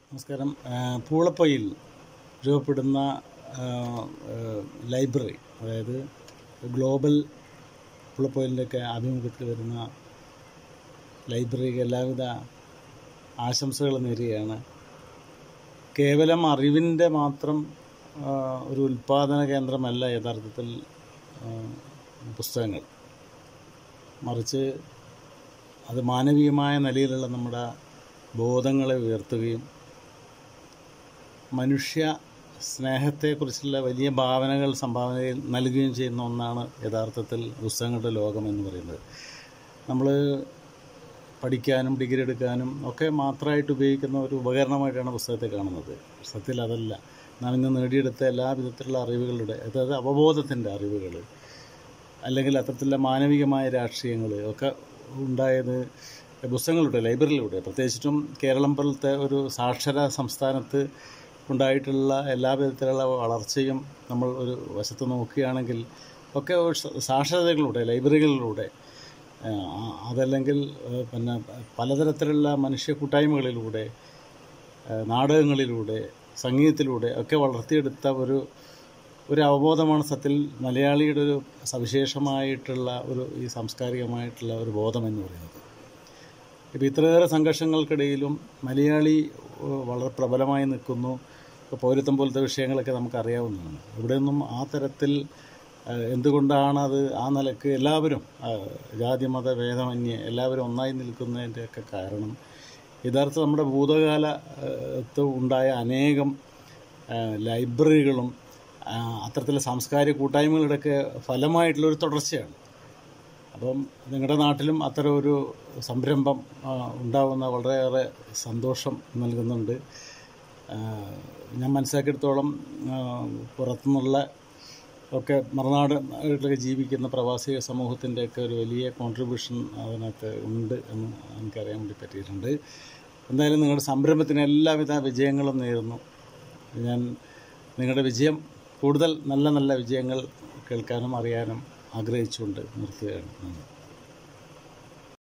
നമസ്കാരം ആ, പൂളപ്പൊയിൽ രൂപപ്പെടുന്ന ആ, ആ, ലൈബ്രറി അതായത് ഗ്ലോബൽ പൂളപ്പൊയിലിൻ്റെയൊക്കെ ആഭിമുഖ്യത്തിൽ വരുന്ന ലൈബ്രറിക്ക് എല്ലാവിധ ആശംസകൾ നേരുകയാണ് കേവലം അറിവിൻ്റെ മാത്രം ആ, ഒരു ഉൽപ്പാദന കേന്ദ്രമല്ല യഥാർത്ഥത്തിൽ ആ, പുസ്തകങ്ങൾ മറിച്ച് അത് മാനവീയമായ നിലയിലുള്ള നമ്മുടെ ബോധങ്ങളെ ഉയർത്തുകയും മനുഷ്യ സ്നേഹത്തെക്കുറിച്ചുള്ള വലിയ ഭാവനകൾ സംഭാവന നൽകുകയും ചെയ്യുന്ന ഒന്നാണ് യഥാർത്ഥത്തിൽ പുസ്തകങ്ങളുടെ ലോകം എന്ന് പറയുന്നത് നമ്മൾ പഠിക്കാനും ഡിഗ്രി എടുക്കാനും ഒക്കെ മാത്രമായിട്ട് ഉപയോഗിക്കുന്ന ഒരു ഉപകരണമായിട്ടാണ് പുസ്തകത്തെ കാണുന്നത് സത്യത്തിൽ അതല്ല നാം ഇന്ന് നേടിയെടുത്ത എല്ലാ വിധത്തിലുള്ള അറിവുകളുടെ അതായത് അവബോധത്തിൻ്റെ അറിവുകൾ അല്ലെങ്കിൽ അത്തരത്തിലുള്ള മാനവികമായ രാഷ്ട്രീയങ്ങൾ ഒക്കെ ഉണ്ടായത് പുസ്തകങ്ങളിലൂടെ ലൈബ്രറിയിലൂടെ പ്രത്യേകിച്ചിട്ടും കേരളം പോലത്തെ ഒരു സാക്ഷര സംസ്ഥാനത്ത് ഉണ്ടായിട്ടുള്ള എല്ലാ വിധത്തിലുള്ള വളർച്ചയും നമ്മൾ ഒരു വശത്ത് നോക്കുകയാണെങ്കിൽ ഒക്കെ ഒരു സ- സാക്ഷരതകളിലൂടെ ലൈബ്രറികളിലൂടെ ആ, അതല്ലെങ്കിൽ ആ, പിന്നെ പലതരത്തിലുള്ള മനുഷ്യ കൂട്ടായ്മകളിലൂടെ ആ, നാടകങ്ങളിലൂടെ സംഗീതത്തിലൂടെ ഒക്കെ വളർത്തിയെടുത്ത ഒരു ഒരു അവബോധമാണ് സത്യത്തിൽ മലയാളിയുടെ ഒരു സവിശേഷമായിട്ടുള്ള ഒരു ഈ സാംസ്കാരികമായിട്ടുള്ള ഒരു ബോധം എന്ന് പറയുന്നത് ഇപ്പോൾ ഇത്രയേറെ സംഘർഷങ്ങൾക്കിടയിലും മലയാളി ഏഹ്, വളരെ പ്രബലമായി നിൽക്കുന്നു ഇപ്പോൾ പൗരത്വം പോലത്തെ വിഷയങ്ങളൊക്കെ നമുക്കറിയാവുന്നതാണ് ഇവിടെയൊന്നും ആ തരത്തിൽ ഏഹ്, എന്തുകൊണ്ടാണ് അത് ആ നിലക്ക് എല്ലാവരും ഏഹ്, ജാതി മത ഭേദമന്യേ എല്ലാവരും ഒന്നായി നിൽക്കുന്നതിൻ്റെയൊക്കെ കാരണം യഥാർത്ഥ നമ്മുടെ ഭൂതകാലത്ത് ഉണ്ടായ അനേകം ഏഹ്, ലൈബ്രറികളും ആ, അത്തരത്തിലുള്ള സാംസ്കാരിക കൂട്ടായ്മകളുടെയൊക്കെ ഫലമായിട്ടുള്ളൊരു തുടർച്ചയാണ് അപ്പം നിങ്ങളുടെ നാട്ടിലും അത്തരം ഒരു സംരംഭം ആ, ഉണ്ടാവുന്ന വളരെയേറെ സന്തോഷം നൽകുന്നുണ്ട് ആ, ഞാൻ മനസ്സിലാക്കിയെടുത്തോളം ആ, പുറത്തുനിന്നുള്ള ഒക്കെ മറുനാടുകളിലൊക്കെ ജീവിക്കുന്ന പ്രവാസി സമൂഹത്തിൻ്റെയൊക്കെ ഒരു വലിയ കോൺട്രിബ്യൂഷൻ അതിനകത്ത് ഉണ്ട് എന്ന് എനിക്കറിയാൻ വേണ്ടി പറ്റിയിട്ടുണ്ട് എന്തായാലും നിങ്ങളുടെ സംരംഭത്തിന് എല്ലാവിധ വിജയങ്ങളും നേരുന്നു ഞാൻ നിങ്ങളുടെ വിജയം കൂടുതൽ നല്ല നല്ല വിജയങ്ങൾ കേൾക്കാനും അറിയാനും ആഗ്രഹിച്ചുകൊണ്ട് നിർത്തുകയാണ് നന്ദി